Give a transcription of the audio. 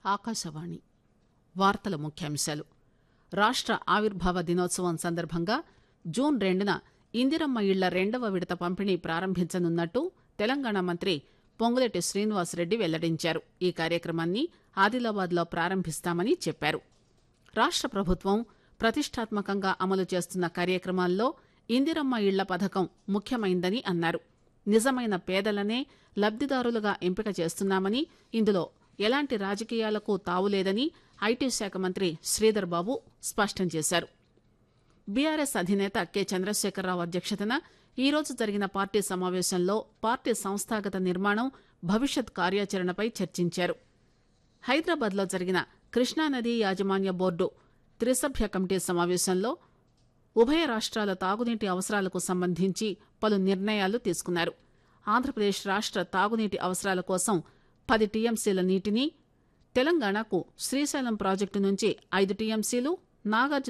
ఆకాశవాణి వార్తల ముఖ్యాంశాలు రాష్ట ఆవిర్భావ దినోత్సవం సందర్భంగా జూన్ రెండున ఇందిరమ్మ ఇళ్ల రెండవ విడత పంపిణీ ప్రారంభించనున్నట్టు తెలంగాణ మంత్రి పొంగులేటి శ్రీనివాసరెడ్డి వెల్లడించారు ఈ కార్యక్రమాన్ని ఆదిలాబాద్ లో ప్రారంభిస్తామని చెప్పారు రాష్ట ప్రభుత్వం ప్రతిష్టాత్మకంగా అమలు చేస్తున్న కార్యక్రమాల్లో ఇందిరమ్మ ఇళ్ల పథకం ముఖ్యమైందని అన్నారు నిజమైన పేదలనే లబ్దిదారులుగా ఎంపిక చేస్తున్నామని ఇందులో ఎలాంటి రాజకీయాలకు తావులేదని ఐటీ శాఖ మంత్రి శ్రీధర్ బాబు స్పష్టం చేశారు బీఆర్ఎస్ అధినేత కె చంద్రశేఖరరావు అధ్యక్షతన ఈ రోజు జరిగిన పార్టీ సమావేశంలో పార్టీ సంస్థాగత నిర్మాణం భవిష్యత్ కార్యాచరణపై చర్చించారు హైదరాబాద్ లో జరిగిన కృష్ణానదీ యాజమాన్య బోర్డు త్రిసభ్య కమిటీ సమావేశంలో ఉభయ రాష్ట్రాల తాగునీటి అవసరాలకు సంబంధించి పలు నిర్ణయాలు తీసుకున్నారు ఆంధ్రప్రదేశ్ రాష్ట్ర తాగునీటి అవసరాల కోసం పది టీఎంసీల నీటిని తెలంగాణకు శ్రీశైలం ప్రాజెక్టు నుంచి ఐదు టీఎంసీలు నాగార్జున